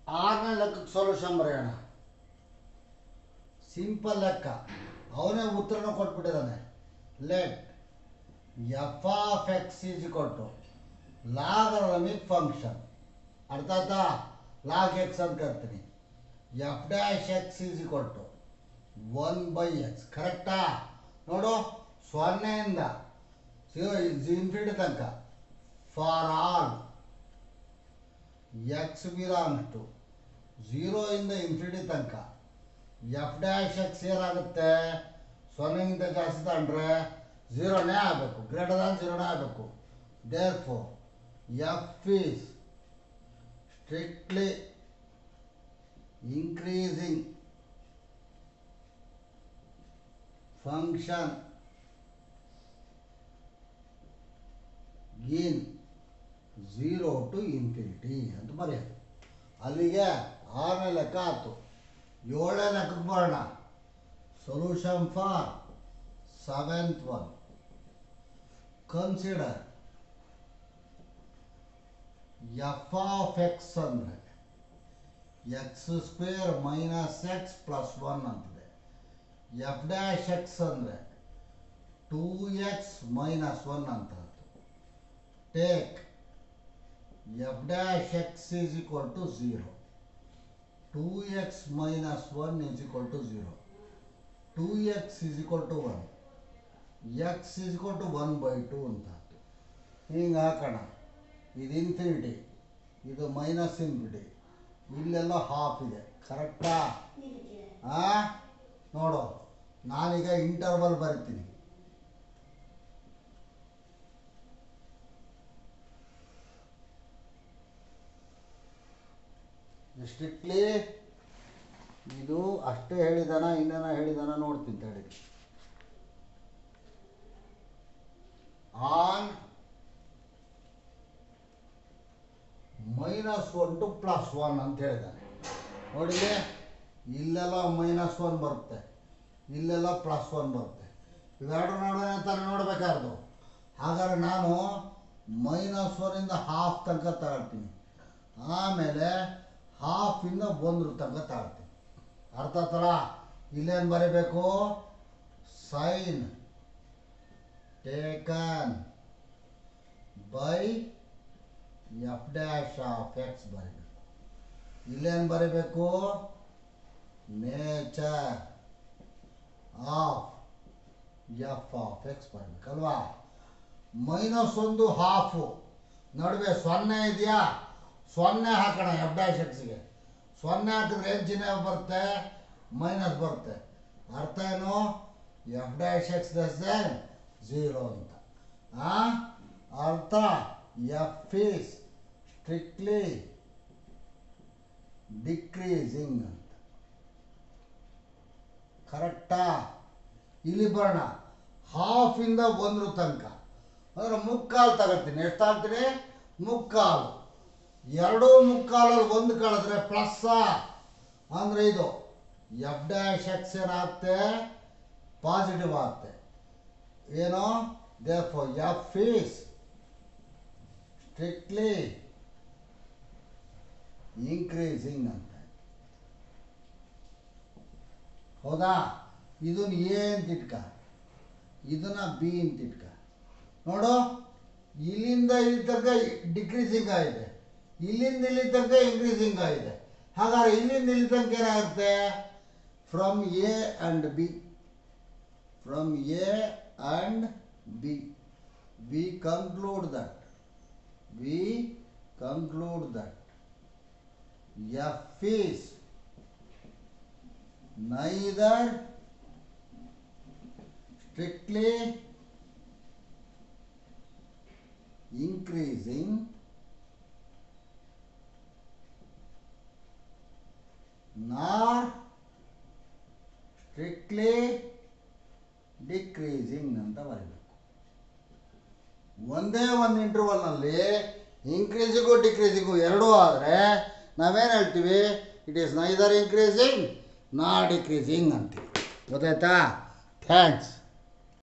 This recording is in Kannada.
ಆರನೇ ಲೆಕ್ಕಕ್ಕೆ ಸೊಲ್ಯೂಷನ್ ಬರೆಯೋಣ ಸಿಂಪಲ್ ಲೆಕ್ಕ ಅವನೇ ಉತ್ತರನ ಕೊಟ್ಬಿಟ್ಟಿದ್ದಾನೆ let f of x is ಕೊಟ್ಟು ಲಾಗರಮಿಕ್ ಫಂಕ್ಷನ್ ಅರ್ಥ ಆಯ್ತಾ ಲಾಗ್ ಎಕ್ಸ್ ಅಂತ ಕರ್ತೀನಿ ಎಫ್ ಡ್ಯಾಶ್ ಎಕ್ಸ್ ಈಸ್ ಕೊಟ್ಟು ಒನ್ ಬೈ ಎಕ್ಸ್ ಕರೆಕ್ಟಾ ನೋಡು ಸೊನ್ನೆಯಿಂದ ಇನ್ಫಿನಿಟಿ ತನಕ for all x belongs to ಝೀರೋಯಿಂದ ಇನ್ಫಿನಿಟಿ ತನಕ ಎಫ್ ಡ್ಯಾಶ್ ಎಕ್ಸ್ ಏನಾಗುತ್ತೆ ಸೊನ್ನೆಗಿಂತ ಜಾಸ್ತಿ ತಗೊಂಡ್ರೆ ಝೀರೋನೇ ಆಗಬೇಕು ಗ್ರೇಟರ್ ದಾನ್ ಝೀರೋನೇ ಆಗಬೇಕು therefore f is strictly increasing function in zero to infinity ಅಂತ ಬರೆಯೋದು ಅಲ್ಲಿಗೆ ಆರನೇ ಲೆಕ್ಕ ಆಯ್ತು ಏಳನೇ ಲೆಕ್ಕಕ್ಕೆ ಬರೋಣ solution for seventh one consider f of x ಅಂದರೆ x square minus x plus one ಅಂತಿದೆ ಎಫ್ ಡ್ಯಾಶ್ ಎಕ್ಸ್ ಅಂದರೆ ಟೂ ಎಕ್ಸ್ ಮೈನಸ್ ಒನ್ ಅಂತ take f dash x is equal to zero two x minus one is equal to zero two x is equal to one x is equal to one by two ಅಂತ ಹಿಂಗೆ ಹಾಕೋಣ ಇದು ಇನ್ಫಿನಿಟಿ ಇದು ಮೈನಸ್ ಇನ್ಫಿನಿಟಿ ಇಲ್ಲೆಲ್ಲ ಹಾಫ್ ಇದೆ ಕರೆಕ್ಟಾ ಆ ನೋಡು ನಾನೀಗ ಇಂಟರ್ವಲ್ ಬರಿತೀನಿ ಸ್ಟ್ರಿಕ್ಟ್ಲಿ ಇದು ಅಷ್ಟೇ ಹೇಳಿದಾನ ಇನ್ನೇನ ಹೇಳಿದಾನ ನೋಡ್ತೀನಿ ತಡಿ ಆನ್ minus one to plus one ಅಂತ ಹೇಳಿದ್ದಾನೆ ನೋಡಿಲಿ ಇಲ್ಲೆಲ್ಲ ಮೈನಸ್ ಒನ್ ಬರುತ್ತೆ ಇಲ್ಲೆಲ್ಲ ಪ್ಲಸ್ ಒನ್ ಬರುತ್ತೆ ಇವೆರಡು ನೋಡೋಣ ತಾನೇ ನೋಡಬೇಕಾರ್ದು ಹಾಗಾದ್ರೆ ನಾನು ಮೈನಸ್ ಒನ್ನಿಂದ ಹಾಫ್ ತನಕ ತಗೊಳ್ತೀನಿ ಆಮೇಲೆ ಹಾಫಿಂದ ಒಂದ್ರ ತನಕ ತಗೊಳ್ತೀನಿ ಅರ್ಥ ಆತಲ್ಲ ಇಲ್ಲೇನು ಬರೀಬೇಕು sign taken by f dash of x ಬರೀಬೇಕು ಇಲ್ಲೇನು ಬರೀಬೇಕು nature of f of x ಬರಬೇಕಲ್ವಾ ಮೈನಸ್ ಒಂದು ಹಾಫು ನಡುವೆ ಸೊನ್ನೆ ಇದೆಯಾ ಸೊನ್ನೆ ಹಾಕೋಣ ಎಫ್ ಡ್ಯಾಶ್ ಎಕ್ಸ್ಗೆ ಸೊನ್ನೆ ಹಾಕಿದ್ರೆ ಏನು ಚಿಹ್ನೆ ಬರುತ್ತೆ ಮೈನಸ್ ಬರುತ್ತೆ ಅರ್ಥ ಏನು f dash x thus zero ಅಂತ ಆ ಅರ್ಥ ಎಫ್ ಈಸ್ ಸ್ಟ್ರಿಕ್ಟ್ಲಿ ಡಿಕ್ರೀಸಿಂಗ್ ಅಂತ ಕರೆಕ್ಟಾ ಇಲ್ಲಿ ಬರೋಣ ಹಾಫಿಂದ ಒಂದ್ರ ತನಕ ಅಂದ್ರೆ ಮುಕ್ಕಾಲು ತಗೋತೀನಿ ಎಷ್ಟು ಹಾಕ್ತೀನಿ ಮುಕ್ಕಾಲು ಎರಡೂ ಮುಕ್ಕಾಲಲ್ಲಿ ಒಂದು ಕಳೆದ್ರೆ ಪ್ಲಸ್ಸ ಅಂದರೆ ಇದು ಎಫ್ ಡ್ಯಾಶ್ ಎಕ್ಸ್ ಏನಾಗುತ್ತೆ ಪಾಸಿಟಿವ್ ಆಗುತ್ತೆ ಏನು therefore f is strictly increasing ಅಂತ ಹೌದಾ ಇದನ್ನ ಎ ಅಂತ ಇಟ್ಕ ಇದನ್ನ ಬಿ ಅಂತ ಇಟ್ಕ ನೋಡು ಇಲ್ಲಿಂದ ಇಲ್ಲಿ ತನಕ ಡಿಕ್ರೀಸಿಂಗ್ ಆಗಿದೆ ಇಲ್ಲಿಂದ ಇಲ್ಲಿ ತನಕ ಇನ್ಕ್ರೀಸಿಂಗ್ ಆಗಿದೆ ಹಾಗಾದ್ರೆ ಇಲ್ಲಿಂದ ಇಲ್ಲಿ ತನಕ ಏನಾಗುತ್ತೆ from a and b from a and b we conclude that we conclude that F is neither strictly increasing nor strictly decreasing ಅಂತ ಬರೀಬೇಕು ಒಂದೇ ಒಂದು ಇಂಟರ್ವಲ್ನಲ್ಲಿ ಇನ್ಕ್ರೀಸಿಂಗು ಡಿಕ್ರೀಸಿಂಗು ಎರಡೂ ಆದರೆ ನಾವೇನು ಹೇಳ್ತೀವಿ it is neither increasing nor decreasing ಅಂತೀವಿ ಗೊತ್ತಾಯ್ತಾ ಥ್ಯಾಂಕ್ಸ್